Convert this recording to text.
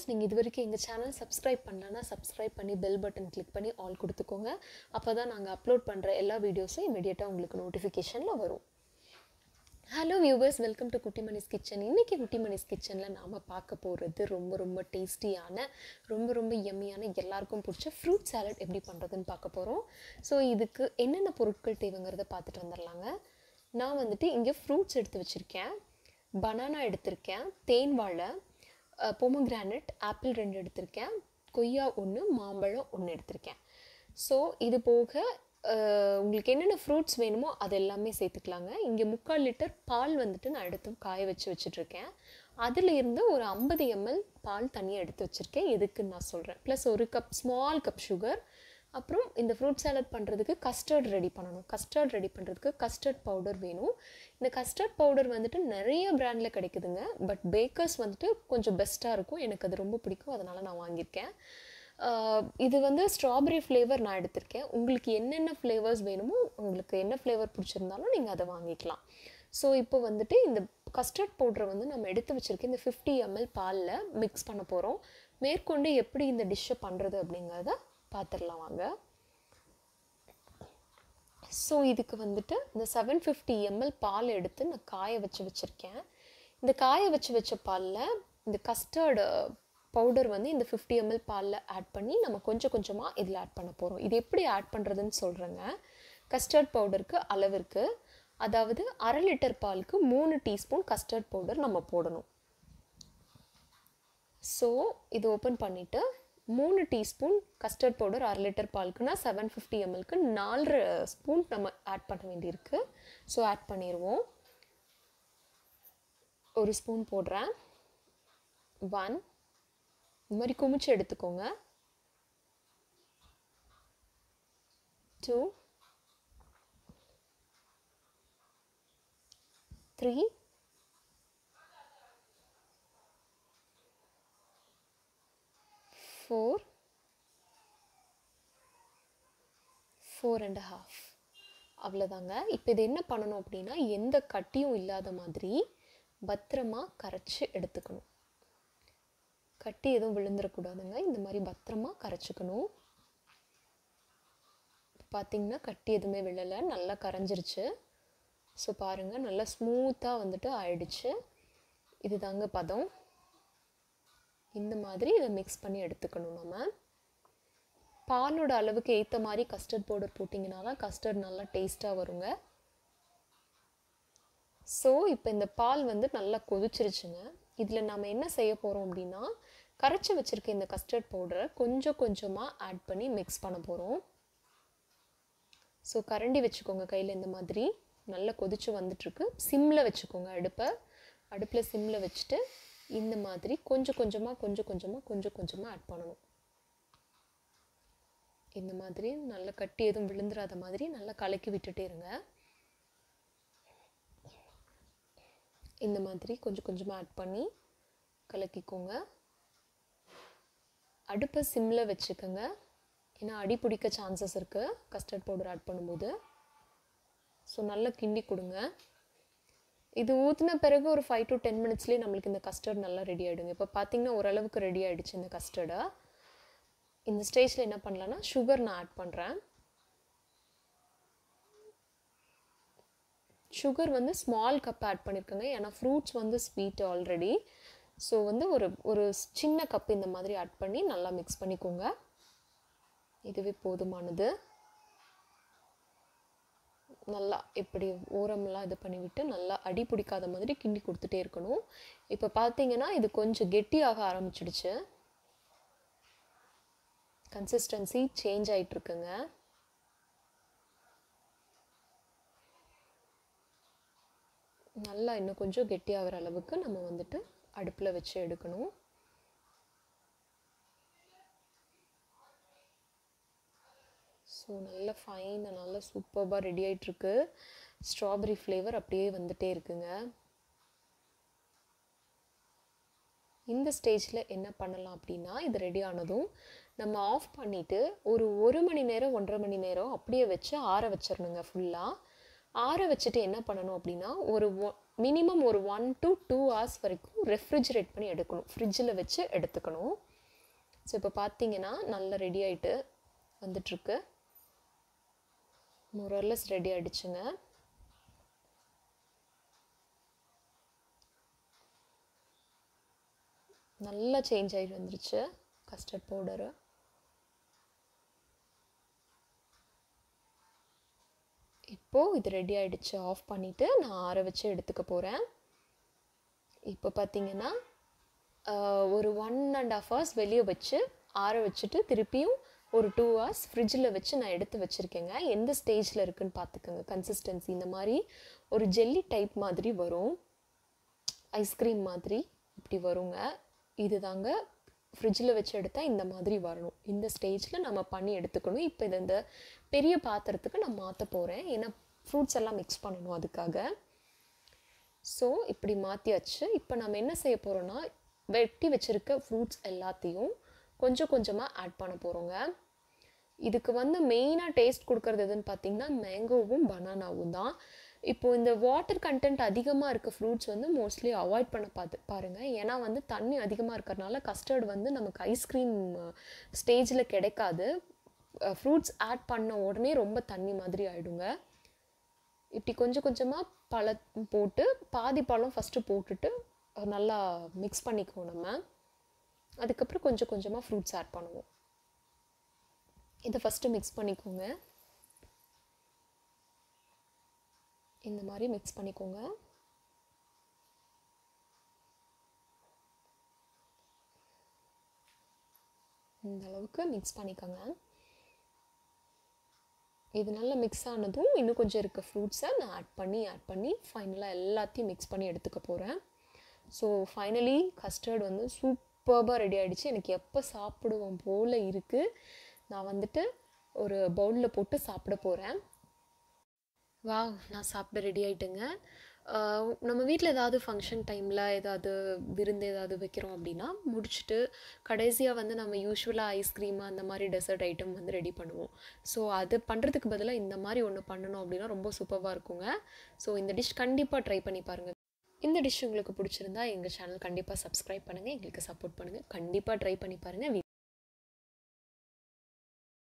நீங்கள் இது வரைக்கும் எங்கள் சேனல் சப்ஸ்கிரைப் பண்ணலன்னா சப்ஸ்கிரைப் பண்ணி பெல் பட்டன் கிளிக் பண்ணி ஆல் கொடுத்துக்கோங்க அப்போ தான் நாங்கள் அப்லோட் பண்ணுற எல்லா வீடியோஸும் இமீடியட்டாக உங்களுக்கு நோட்டிஃபிகேஷனில் வரும் hello viewers welcome to Kuttimani's kitchen இன்றைக்கி குட்டிமணிஸ் கிச்சனில் நாம் பார்க்க போகிறது ரொம்ப ரொம்ப டேஸ்டியான ரொம்ப ரொம்ப எம்மியான எல்லாருக்கும் பிடிச்ச ஃப்ரூட் சாலட் எப்படி பண்ணுறதுன்னு பார்க்க போகிறோம் ஸோ இதுக்கு என்னென்ன பொருட்கள் தேவைங்கிறத பார்த்துட்டு வந்துடலாங்க நான் வந்துட்டு இங்கே ஃப்ரூட்ஸ் எடுத்து வச்சுருக்கேன் பனானா எடுத்திருக்கேன் தேன் வாழை பொமோகிரானட் ஆப்பிள் ரெண்டு எடுத்திருக்கேன் கொய்யா ஒன்று மாம்பழம் ஒன்று எடுத்திருக்கேன் ஸோ இது போக அஹ், உங்களுக்கு என்னென்ன ஃப்ரூட்ஸ் வேணுமோ அது எல்லாமே சேர்த்துக்கலாங்க இங்கே முக்கால் லிட்டர் பால் வந்துட்டு நான் எடுத்து காய வச்சு வச்சுட்ருக்கேன் அதில் இருந்து ஒரு ஐம்பது எம்எல் பால் தனியாக எடுத்து வச்சுருக்கேன் எதுக்குன்னு நான் சொல்கிறேன் ப்ளஸ் ஒரு கப் ஸ்மால் கப் சுகர் அப்புறம் இந்த ஃப்ரூட் சாலட் பண்ணுறதுக்கு கஸ்டர்ட் ரெடி பண்ணணும் கஸ்டர்ட் ரெடி பண்ணுறதுக்கு கஸ்டர்ட் பவுடர் வேணும் இந்த கஸ்டர்ட் பவுடர் வந்துட்டு நிறைய பிராண்டில் கிடைக்குதுங்க பட் பேக்கர்ஸ் வந்துட்டு கொஞ்சம் பெஸ்ட்டாக இருக்கும் எனக்கு அது ரொம்ப பிடிக்கும் அதனால் நான் வாங்கியிருக்கேன் ஆஹ் இது வந்து ஸ்ட்ராபெரி ஃப்ளேவர் நான் எடுத்திருக்கேன் உங்களுக்கு என்னென்ன ஃப்ளேவர்ஸ் வேணுமோ உங்களுக்கு என்ன ஃப்ளேவர் பிடிச்சிருந்தாலும் நீங்கள் அதை வாங்கிக்கலாம் ஸோ இப்போ வந்துட்டு இந்த கஸ்டர்ட் பவுடரை வந்து நம்ம எடுத்து வச்சுருக்க இந்த ஃபிஃப்டி எம்எல் பாலில் மிக்ஸ் பண்ண போகிறோம் மேற்கொண்டு எப்படி இந்த டிஷ்ஷை பண்ணுறது அப்படிங்கிறத பார்த்துடலாம் வாங்க ஸோ இதுக்கு வந்துட்டு இந்த செவன் ஃபிஃப்டி எம்எல் பால் எடுத்து நான் காய வச்சு வச்சுருக்கேன் இந்த காய வச்சு வச்ச பாலில் இந்த கஸ்டர்டு பவுடர் வந்து இந்த ஃபிஃப்டி எம்எல் பாலில் ஆட் பண்ணி நம்ம கொஞ்சம் கொஞ்சமாக இதில் ஆட் பண்ண போகிறோம் இது எப்படி ஆட் பண்ணுறதுன்னு சொல்கிறேங்க கஸ்டர்ட் பவுடருக்கு அளவிற்கு அதாவது அரை லிட்டர் பாலுக்கு மூணு டீஸ்பூன் கஸ்டர்ட் பவுடர் நம்ம போடணும் ஸோ இது ஓப்பன் பண்ணிவிட்டு மூணு டீஸ்பூன் கஸ்டர்ட் பவுடர் அரை லிட்டர் பாலுக்குன்னா செவன் ஃபிஃப்டி எம்எல்க்கு நாலரை ஸ்பூன் நம்ம ஆட் பண்ண வேண்டியிருக்கு ஸோ ஆட் பண்ணிடுவோம் ஒரு ஸ்பூன் போடுறேன் ஒன் இந்த மாதிரி குமிச்சு எடுத்துக்கோங்க two three four four and half அவ்வளோதாங்க இப்போ இது என்ன பண்ணணும் அப்படின்னா எந்த கட்டியும் இல்லாத மாதிரி பத்திரமா கரைச்சி எடுத்துக்கணும் கட்டி எதுவும் விழுந்துடக்கூடாதுங்க இந்த மாதிரி பத்திரமா கரைச்சிக்கணும் பார்த்தீங்கன்னா கட்டி எதுவுமே விழலை நல்லா கரைஞ்சிருச்சு ஸோ பாருங்கள் நல்லா ஸ்மூத்தாக வந்துட்டு ஆயிடுச்சு இதுதாங்க பதம் இந்த மாதிரி இதை மிக்ஸ் பண்ணி எடுத்துக்கணும் நம்ம பாலோட அளவுக்கு ஏற்ற மாதிரி கஸ்டர்ட் பவுடர் போட்டிங்கன்னா தான் கஸ்டர்ட் நல்லா டேஸ்ட்டாக வருங்க ஸோ இப்போ இந்த பால் வந்து நல்லா கொதிச்சிருச்சுங்க இதில் நம்ம என்ன செய்ய போகிறோம் அப்படின்னா கரைச்சி வச்சுருக்க இந்த கஸ்டர்ட் பவுடரை கொஞ்சம் கொஞ்சமாக ஆட் பண்ணி மிக்ஸ் பண்ண போகிறோம் ஸோ கரண்டி வச்சுக்கோங்க கையில் இந்த மாதிரி நல்லா கொதிச்சு வந்துட்டுருக்கு சிம்மில் வச்சுக்கோங்க அடுப்பை அடுப்பில் சிம்மில் வச்சுட்டு இந்த மாதிரி கொஞ்சம் கொஞ்சமாக கொஞ்சம் கொஞ்சமாக கொஞ்சம் கொஞ்சமாக ஆட் பண்ணணும் இந்த மாதிரி நல்லா கட்டி எதுவும் விழுந்துராத மாதிரி நல்லா கலக்கி விட்டுட்டே இருங்க இந்த மாதிரி கொஞ்சம் கொஞ்சமாக ஆட் பண்ணி கலக்கிக்கோங்க அடுப்பை சிம்மில் வச்சுக்கோங்க ஏன்னா அடி பிடிக்க சான்சஸ் இருக்குது கஸ்டர்ட் பவுடர் ஆட் பண்ணும்போது ஸோ நல்லா கிண்டி கொடுங்க இது ஊற்றின பிறகு ஒரு ஃபைவ் டு டென் மினிட்ஸ்லேயே நம்மளுக்கு இந்த கஸ்டர்ட் நல்லா ரெடி ஆகிடுங்க இப்போ பார்த்தீங்கன்னா ஓரளவுக்கு ரெடி ஆகிடுச்சு இந்த கஸ்டர்டை இந்த ஸ்டேஜில் என்ன பண்ணலான்னா சுகர் நான் ஆட் பண்ணுறேன் சுகர் வந்து ஸ்மால் கப் ஆட் பண்ணியிருக்கேங்க ஏன்னா ஃப்ரூட்ஸ் வந்து ஸ்வீட் ஆல்ரெடி ஸோ வந்து ஒரு ஒரு சின்ன கப் இந்த மாதிரி ஆட் பண்ணி நல்லா மிக்ஸ் பண்ணிக்கோங்க இதுவே போதுமானது நல்லா இப்படி ஓரமெல்லாம் இது பண்ணிவிட்டு நல்லா அடி பிடிக்காத மாதிரி கிண்டி கொடுத்துட்டே இருக்கணும் இப்போ பார்த்தீங்கன்னா இது கொஞ்சம் கெட்டியாக ஆரம்பிச்சிடுச்சு கன்சிஸ்டன்சி சேஞ்ச் ஆகிட்டுருக்குங்க நல்லா இன்னும் கொஞ்சம் கெட்டியாகிற அளவுக்கு நம்ம வந்துட்டு அடுப்பில் வச்சு எடுக்கணும் ஸோ நல்ல ஃபைனாக நல்லா சூப்பர்பாக ரெடி ஆகிட்டுருக்கு ஸ்ட்ராபெரி ஃப்ளேவர் அப்படியே வந்துட்டே இருக்குங்க இந்த ஸ்டேஜில் என்ன பண்ணலாம் அப்படின்னா இது ரெடி ஆனதும் நம்ம ஆஃப் பண்ணிவிட்டு ஒரு ஒரு மணி நேரம் ஒன்றரை மணி நேரம் அப்படியே வச்சு ஆற வச்சிடணுங்க ஃபுல்லாக ஆற வச்சுட்டு என்ன பண்ணணும் அப்படின்னா ஒரு மினிமம் ஒரு ஒன் டு டூ ஹவர்ஸ் வரைக்கும் ரெஃப்ரிஜரேட் பண்ணி எடுக்கணும் ஃப்ரிட்ஜில் வச்சு எடுத்துக்கணும் ஸோ இப்போ பார்த்தீங்கன்னா நல்லா ரெடி ஆகிட்டு வந்துட்டுருக்கு மொரல்லஸ் ரெடி ஆகிடுச்சுங்க நல்லா சேஞ்ச் ஆகி வந்துருச்சு கஸ்டர்ட் பவுடரு இப்போது இது ரெடி ஆகிடுச்சு ஆஃப் பண்ணிவிட்டு நான் ஆற வச்சு எடுத்துக்க போகிறேன் இப்போ பார்த்தீங்கன்னா ஒரு ஒன் அண்ட் ஆஃப் ஹவர்ஸ் வெளியே வச்சு ஆற வச்சுட்டு திருப்பியும் ஒரு டூ ஹவர்ஸ் ஃப்ரிட்ஜில் வச்சு நான் எடுத்து வச்சுருக்கேங்க எந்த ஸ்டேஜில் இருக்குன்னு பார்த்துக்கோங்க கன்சிஸ்டன்சி இந்த மாதிரி ஒரு ஜெல்லி டைப் மாதிரி வரும் ஐஸ்கிரீம் மாதிரி இப்படி வருங்க இது தாங்க ஃப்ரிட்ஜில் வச்சு எடுத்தால் இந்த மாதிரி வரணும் இந்த ஸ்டேஜில் நம்ம பண்ணி எடுத்துக்கணும் இப்போ இது இந்த பெரிய பாத்திரத்துக்கு நான் மாற்ற போகிறேன் ஏன்னா ஃப்ரூட்ஸ் எல்லாம் மிக்ஸ் பண்ணணும் அதுக்காக ஸோ இப்படி மாற்றியாச்சு இப்போ நம்ம என்ன செய்ய போகிறோன்னா வெட்டி வச்சுருக்க ஃப்ரூட்ஸ் எல்லாத்தையும் கொஞ்சம் கொஞ்சமாக ஆட் பண்ண போகிறோங்க இதுக்கு வந்து மெயினாக டேஸ்ட் கொடுக்குறது எதுன்னு பார்த்தீங்கன்னா மேங்கோவும் பனானாவும் தான் இப்போது இந்த வாட்டர் கண்டென்ட் அதிகமாக இருக்க ஃப்ரூட்ஸ் வந்து மோஸ்ட்லி அவாய்ட் பண்ண பார்த்து பாருங்கள் ஏன்னா வந்து தண்ணி அதிகமாக இருக்கிறனால கஸ்டர்ட் வந்து நமக்கு ஐஸ்கிரீம் ஸ்டேஜில் கிடைக்காது ஃப்ரூட்ஸ் ஆட் பண்ண உடனே ரொம்ப தண்ணி மாதிரி ஆகிடுங்க இப்படி கொஞ்சம் கொஞ்சமாக பழம் போட்டு பாதி பழம் ஃபஸ்ட்டு போட்டுட்டு நல்லா மிக்ஸ் பண்ணிக்குவோம் நம்ம அதுக்கப்புறம் கொஞ்சம் கொஞ்சமாக ஃப்ரூட்ஸ் ஆட் பண்ணுவோம் இதை ஃபஸ்ட்டு மிக்ஸ் பண்ணிக்கோங்க இந்த மாதிரி மிக்ஸ் பண்ணிக்கோங்க இந்த அளவுக்கு மிக்ஸ் பண்ணிக்கோங்க இது நல்லா மிக்ஸ் ஆனதும் இன்னும் கொஞ்சம் இருக்க ஃப்ரூட்ஸை நான் ஆட் பண்ணி ஆட் பண்ணி ஃபைனலாக எல்லாத்தையும் மிக்ஸ் பண்ணி எடுத்துக்க போகிறேன் ஸோ ஃபைனலி கஸ்டர்ட் வந்து சூப்பர்பாக ரெடி ஆகிடுச்சு எனக்கு எப்போ சாப்பிடுவோம் போல் இருக்குது நான் வந்துட்டு ஒரு பவுலில் போட்டு சாப்பிட போகிறேன் வா நான் சாப்பிட ரெடி ஆகிட்டுங்க நம்ம வீட்டில் ஏதாவது ஃபங்க்ஷன் டைமில் ஏதாவது விருந்து ஏதாவது வைக்கிறோம் அப்படின்னா முடிச்சுட்டு கடைசியாக வந்து நம்ம யூஸ்வலாக ஐஸ்கிரீம் அந்த மாதிரி டெசர்ட் ஐட்டம் வந்து ரெடி பண்ணுவோம் ஸோ அது பண்ணுறதுக்கு பதிலாக இந்த மாதிரி ஒன்று பண்ணணும் அப்படின்னா ரொம்ப சூப்பராக இருக்குங்க ஸோ இந்த டிஷ் கண்டிப்பாக ட்ரை பண்ணி பாருங்கள் இந்த டிஷ் உங்களுக்கு பிடிச்சிருந்தா எங்கள் சேனல் கண்டிப்பாக சப்ஸ்கிரைப் பண்ணுங்கள் எங்களுக்கு சப்போர்ட் பண்ணுங்கள் கண்டிப்பாக ட்ரை பண்ணி பாருங்கள்